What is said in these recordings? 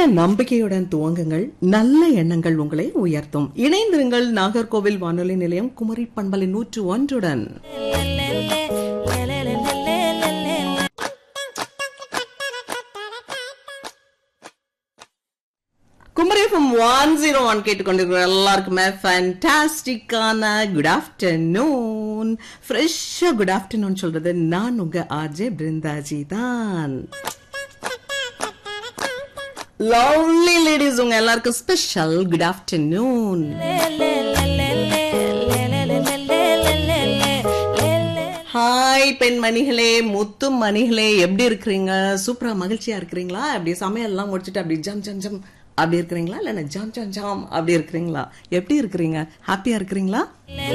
நம்பிக்கையுடன் துவங்குங்கள் நல்ல எண்ணங்கள் உங்களை உயர்த்தும் இணைந்திருங்கள் நாகர்கோவில் வானொலி நிலையம் குமரி பண்பலை நூற்று ஒன்றுடன் Kumari FM one zero one கேட்டுக்கொண்டிருக்கிற எல்லாருக்குமே ஃபேண்டாஸ்டிக்கான குட் ஆஃப்டர்நூன் ஃப்ரெஷ்ஷா குட் ஆஃப்டர்நூன் சொல்றது நான் உங்க ஆர்ஜே பிருந்தாஜி தான் லவ்லி லேடிஸ் உங்க எல்லாருக்கும் ஸ்பெஷல் குட் ஆஃப்டர்நூன் ஹாய் பெண்மணிகளே முத்து மணிகளே எப்படி இருக்கிறீங்க சூப்பரா மகிழ்ச்சியா இருக்கிறீங்களா அப்படி சமையல் எல்லாம் முடிச்சுட்டு அப்படி ஜம் ஜம் ஜம் அப்படி இருக்கிறீங்களா இல்ல ஜாம் ஜாம் ஜாம் அப்படி இருக்கிறீங்களா எப்படி இருக்கிறீங்க ஹாப்பியா இருக்கிறீங்களா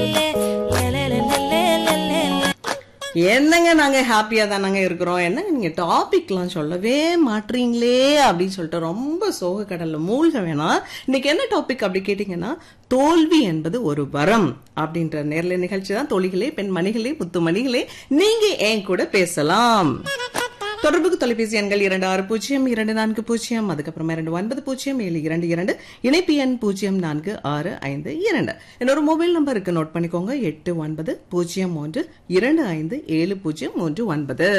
என்னங்க நாங்க ஹாப்பியா தானங்க இருக்கிறோம் என்னங்க நீங்க டாபிக்லாம் சொல்லவே மாட்டீங்களே அப்படின்னு சொல்லிட்டு ரொம்ப சோக கடல்ல மூழ்க வேணாம் இன்னைக்கு என்ன டாபிக் அப்படி கேட்டீங்கன்னா தோல்வி என்பது ஒரு வரம் அப்படின்ற நேர்ல நிகழ்ச்சி தான் தோழிகளே பெண் மணிகளே முத்து மணிகளே நீங்க என் கூட பேசலாம் தொடர்புக்கு தொலைபேசி எண்கள் இரண்டு ஆறு பூஜ்ஜியம் இரண்டு நான்கு பூஜ்ஜியம் அதுக்கப்புறமா இரண்டு ஒன்பது பூஜ்ஜியம் ஏழு இரண்டு இரண்டு இணைப்பு எண் பூஜ்ஜியம் நான்கு ஆறு ஐந்து இரண்டு இன்னொரு மொபைல் நம்பர் இருக்கு நோட் பண்ணிக்கோங்க எட்டு ஒன்பது பூஜ்ஜியம் மூன்று இரண்டு ஐந்து ஏழு பூஜ்ஜியம் மூன்று ஒன்பது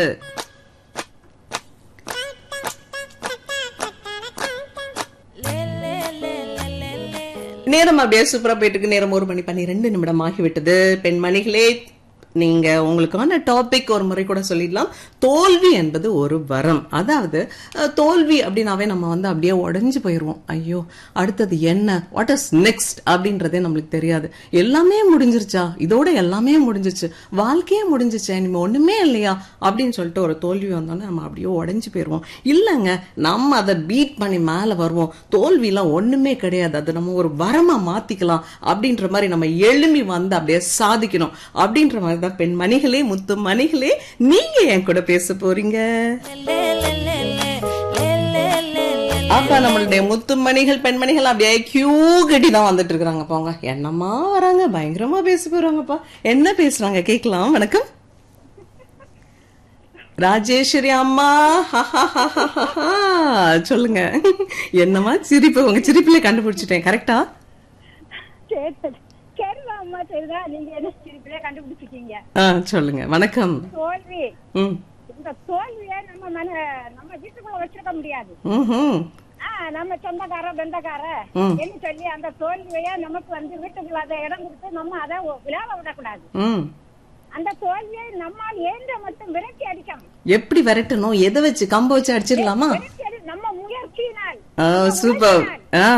நேரம் அப்படியே சூப்பரா போயிட்டு இருக்கு நேரம் ஒரு மணி பன்னிரெண்டு நிமிடம் ஆகிவிட்டது பெண்மணிகளே நீங்க உங்களுக்கான டாபிக் ஒரு முறை கூட சொல்லிடலாம் தோல்வி என்பது ஒரு வரம் அதாவது அஹ், தோல்வி அப்படின்னாவே நம்ம வந்து அப்படியே உடைஞ்சு போயிருவோம் ஐயோ அடுத்தது என்ன வாட் இஸ் நெக்ஸ்ட் அப்படின்றதே நம்மளுக்கு தெரியாது எல்லாமே முடிஞ்சிருச்சா இதோட எல்லாமே முடிஞ்சிச்சு வாழ்க்கையே முடிஞ்சிச்சே இனிமே ஒண்ணுமே இல்லையா அப்படின்னு சொல்லிட்டு ஒரு தோல்வி வந்தோன்னே நம்ம அப்படியே உடைஞ்சு போயிருவோம் இல்லைங்க நம்ம அதை பீட் பண்ணி மேல வருவோம் தோல்விலாம் ஒண்ணுமே கிடையாது அது நம்ம ஒரு வரமா மாத்திக்கலாம் அப்படின்ற மாதிரி நம்ம எழும்பி வந்து அப்படியே சாதிக்கணும் அப்படின்ற மாதிரி தான் பெண் மணிகளே முத்து மணிகளே நீங்க என் கூட பேச போறீங்க அப்ப நம்மளுடைய முத்து மணிகள் பெண்மணிகள் அப்படியே கியூ கட்டி தான் வந்துட்டு இருக்காங்க போங்க என்னமா வராங்க பயங்கரமா பேச போறாங்கப்பா என்ன பேசுறாங்க கேக்கலாம் வணக்கம் ராஜேஸ்வரி அம்மா சொல்லுங்க என்னமா சிரிப்பு உங்க சிரிப்புல கண்டுபிடிச்சிட்டேன் கரெக்டா சரி சரிதான் அம்மா சரிதான் நீங்க என்ன திருப்பிலே கண்டுபிடிச்சிட்டீங்க ஆ சொல்லுங்க வணக்கம் தோல்வி ம் இந்த தோல்வியை நம்ம மன நம்ம வீட்டுக்குள்ள வச்சிருக்க முடியாது ம்ஹும். ஆ நம்ம சொந்தக்கார பெந்தக்கார ம். என்ன சொல்லி அந்த தோல்வியை நமக்கு வந்து வீட்டுக்குள்ள அதை இடம் கொடுத்து நம்ம அதை ஒ- விழாவ விடக்கூடாது ம் அந்த தோல்வியை நம்மால் ஏந்த மட்டும் விரட்டி அடிக்கணும் எப்படி விரட்டணும் எதை வச்சு கம்ப வச்சு அடிச்சிடலாமா விரட்டி அடி நம்ம முயற்சியினால் ஆ சூப்பர் ஆ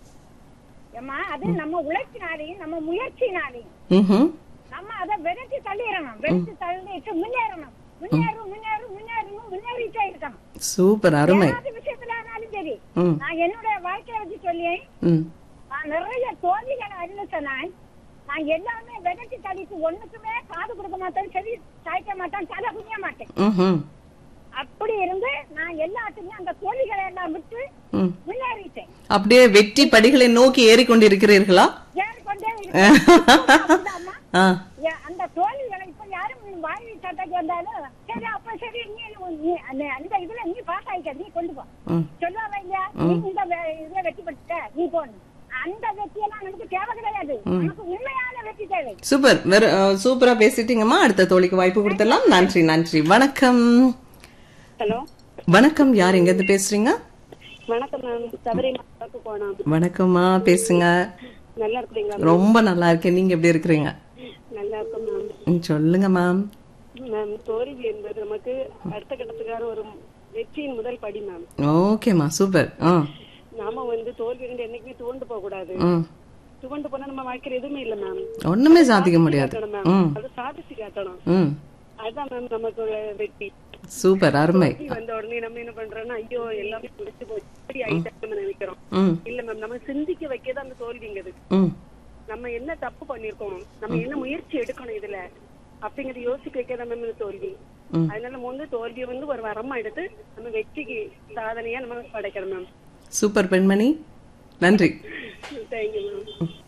ஏம்மா அது நம்ம உழைச்சினாலையும் நம்ம முயற்சினாலையும் ம்ஹும். நம்ம அதை விரட்டி தள்ளிடணும் விரட்டி தள்ளிட்டு முன்னேறணும் முன்னேறும் முன்னேறும் முன்னேறணும் முன்னேறிட்டே இருக்கணும் சூப்பர் அருமை ஏதாவது விஷயத்துல ஆனாலும் சரி ம் நான் என்னுடைய வாழ்க்கையை வச்சு சொல்லி ம் நான் நிறைய தோல்விகளை அறிவிச்ச நான் நான் எல்லாமே விரட்டி தள்ளிட்டு ஒண்ணுக்குமே காது கொடுக்க மாட்டேன் சரி சாய்க்க மாட்டேன் தலை குனிய மாட்டேன் ம்ஹும். அப்படி இருந்து நான் எல்லாத்துக்குமே அந்த தோல்விகளை எல்லாம் விட்டு ம் முன்னேறிட்டேன் அப்படியே வெற்றி படிகளை நோக்கி ஏறிக்கொண்டிருக்கிறீர்களா ஏறிக்கொண்டே இருக்கேன் அம்மா ஆ ஏ- அந்த தோல்விகளை இப்ப யாரும் வாங்கி சட்டைக்கு வந்தாலும் சரி அப்ப சரி நீ நீ அந்த அந்த இதுல நீ பாஸ் ஆயிக்க நீ கொண்டு போ ம் சொல்லுவாங்க இல்லையா நீ இந்த வே- இதை வெற்றி பெற்றுட்ட நீ போன்னு அந்த வெற்றியெல்லாம் நமக்கு தேவை கிடையாது நமக்கு உண்மையான வெற்றி தேவை சூப்பர் வெற அஹ், சூப்பரா பேசிட்டீங்கம்மா அடுத்த தோழிக்கு வாய்ப்பு கொடுத்துடலாம் நன்றி நன்றி வணக்கம் ஹலோ வணக்கம் யார் எங்க இருந்து பேசுறீங்க வணக்கம் மேம் சபரிமலைக்கு போனோம் வணக்கம்மா பேசுங்க நல்லா இருக்கிறீங்களா ரொம்ப நல்லா இருக்கேன் நீங்க எப்படி இருக்கிறீங்க நல்லா இருக்கும் மேம் ம், சொல்லுங்க மேம் மேம் தோல்வி என்பது நமக்கு அடுத்த கட்டத்துக்கான ஒரு வெற்றியின் முதல் படி மேம் ஓகேம்மா சூப்பர் ஆ நாம வந்து தோல்வி இருந்து என்னைக்குமே துவண்டு போக கூடாது ம் துவண்டு போனா நம்ம வாழ்க்கையில எதுவுமே இல்ல மேம் ஒண்ணுமே சாதிக்க முடியாது காட்டணும் ம் மேம் அது சாதிச்சு காட்டணும் ம் அதுதான் மேம் நமக்கு ஒரு வெற்றி சூப்பர் அருமை தோல்வி வந்த உடனே நம்ம என்ன பண்றோம்னா ஐயோ எல்லாமே முடிச்சு போச்சு இப்படி ஆயிட்டாங்க நினைக்கிறோம் ம் இல்ல மேம் நம்ம சிந்திக்க வைக்கதான் அந்த தோல்விங்கிறது ம் நம்ம என்ன தப்பு பண்ணிருக்கோம் நம்ம என்ன முயற்சி எடுக்கணும் இதுல அப்படிங்கறது யோசிக்க வைக்கிறத மேம் இந்த தோல்வி ம். அதனால நம்ம வந்து தோல்வியை வந்து ஒரு வரமா எடுத்து நம்ம வெற்றிக்கு சாதனையா நம்ம படைக்கணும் மேம் சூப்பர் பெண்மணி நன்றி தேங்க்யூ மேம்